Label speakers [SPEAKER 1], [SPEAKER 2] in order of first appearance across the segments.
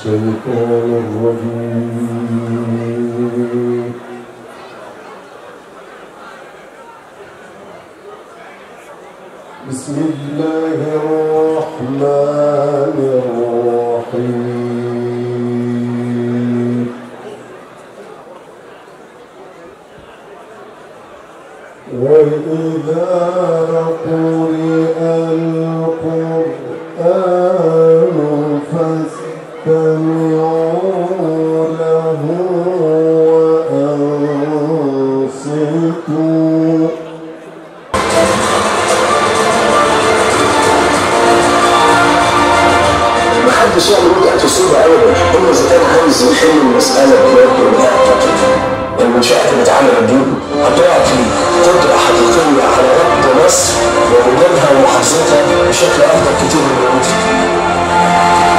[SPEAKER 1] الشيطان الرجيم بسم الله الرحمن الرحيم وإذا قرئ القرآن فاستمعوا له وأنصتوا
[SPEAKER 2] ما حدش يعمل وجهة تصيبه ابدا هم اذا كان عايز يحل المساله بجد والمنشات اللي اتعملت دي هتعطي قدره حقيقيه على رد مصر وبلادها ومحافظتها بشكل افضل كتير من دلوقتي.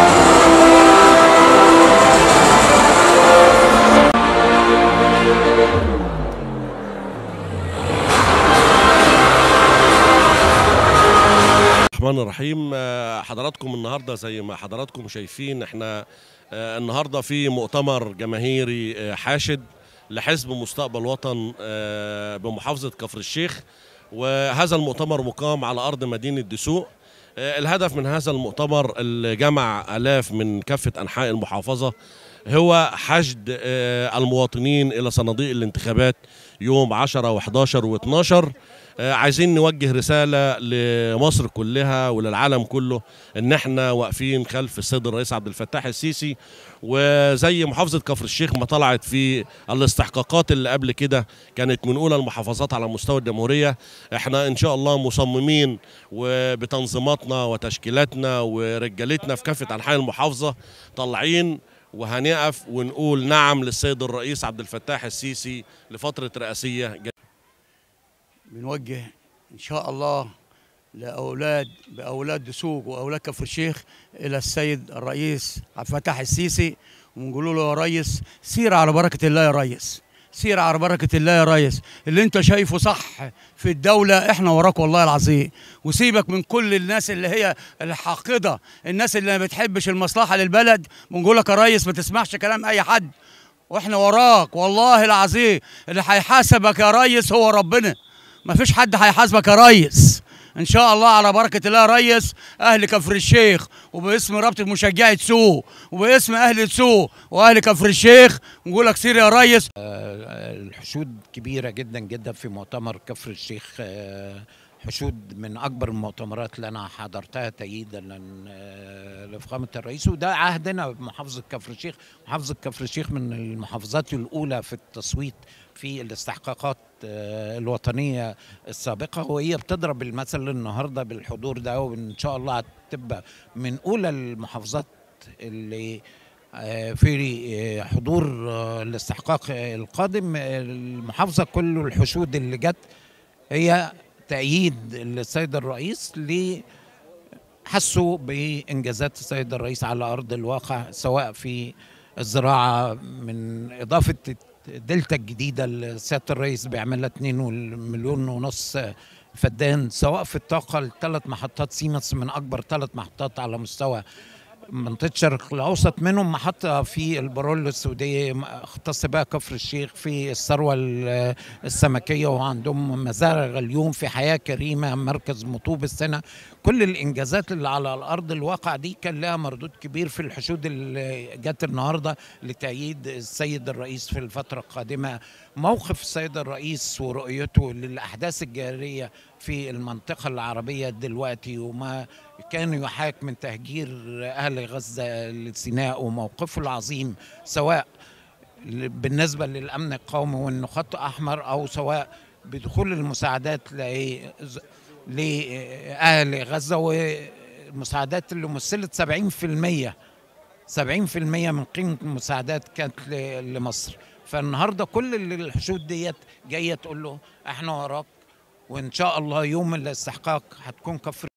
[SPEAKER 3] الرحمن الرحيم آه، حضراتكم النهارده زي ما حضراتكم شايفين احنا آه، النهارده في مؤتمر جماهيري آه، حاشد لحزب مستقبل وطن آه، بمحافظه كفر الشيخ وهذا المؤتمر مقام على ارض مدينه دسوق آه، الهدف من هذا المؤتمر اللي جمع الاف من كافه انحاء المحافظه هو حشد آه، المواطنين الى صناديق الانتخابات يوم 10 و11 و12 آه، عايزين نوجه رسالة لمصر كلها وللعالم كله ان احنا واقفين خلف السيد الرئيس عبد الفتاح السيسي وزي محافظة كفر الشيخ ما طلعت في الاستحقاقات اللي قبل كده كانت من اولى المحافظات على مستوى الجمهورية احنا ان شاء الله مصممين وبتنظيماتنا وتشكيلاتنا ورجالتنا في كافة انحاء المحافظة طالعين وهنقف ونقول نعم للسيد الرئيس عبد الفتاح السيسي لفترة رئاسية جديدة.
[SPEAKER 4] بنوجه ان شاء الله لاولاد باولاد دسوق واولاد كفر الشيخ الى السيد الرئيس عبد الفتاح السيسي ونقول له يا ريس سير على بركه الله يا ريس سير على بركه الله يا ريس اللي انت شايفه صح في الدوله احنا وراك والله العظيم وسيبك من كل الناس اللي هي الحاقده الناس اللي ما بتحبش المصلحه للبلد بنقول لك يا ريس ما تسمعش كلام اي حد واحنا وراك والله العظيم اللي هيحاسبك يا ريس هو ربنا ما فيش حد هيحاسبك يا ريس ان شاء الله على بركه الله يا ريس اهل كفر الشيخ وباسم رابطه مشجعي تسوق وباسم اهل تسوق واهل كفر الشيخ نقول لك سير يا ريس
[SPEAKER 5] الحشود كبيرة جدا جدا في مؤتمر كفر الشيخ آه، حشود من أكبر المؤتمرات اللي أنا حضرتها تأييدا لن- آه، لفخامة الرئيس وده عهدنا بمحافظة كفر الشيخ محافظة كفر الشيخ من المحافظات الأولى في التصويت في الاستحقاقات آه، الوطنية السابقة وهي بتضرب المثل النهاردة بالحضور ده وإن شاء الله هتبقى من أولى المحافظات اللي آه، في آه، حضور آه، الاستحقاق آه، القادم آه، المحافظة كل الحشود اللي جت هي تأييد السيد الرئيس ل حسوا بإنجازات السيد الرئيس على أرض الواقع سواء في الزراعة من إضافة الدلتا الجديدة اللي سيادة الرئيس بيعملها 2 مليون ونص فدان سواء في الطاقة الثلاث محطات سيمنز من أكبر ثلاث محطات على مستوى منطقة الشرق الأوسط منهم محطة في البرول السعودية اختص بها كفر الشيخ في الثروة ال- السمكية وعندهم مزارع غليون في حياة كريمة مركز مطوب السنة كل الإنجازات اللي على الأرض الواقع دي كان لها مردود كبير في الحشود اللي جت النهاردة لتأييد السيد الرئيس في الفترة القادمة موقف السيد الرئيس ورؤيته للأحداث الجارية في المنطقة العربية دلوقتي وما كان يحاك من تهجير أهل غزة لسيناء وموقفه العظيم سواء ل- بالنسبة للأمن القومي وإنه خط أحمر أو سواء بدخول المساعدات ل- ز- لأهل غزة والمساعدات اللي مثلت 70% 70% من قيمة المساعدات كانت ل- لمصر فالنهارده كل اللي الحشود ديت جايه تقول له احنا وراك وان شاء الله يوم الاستحقاق هتكون كفر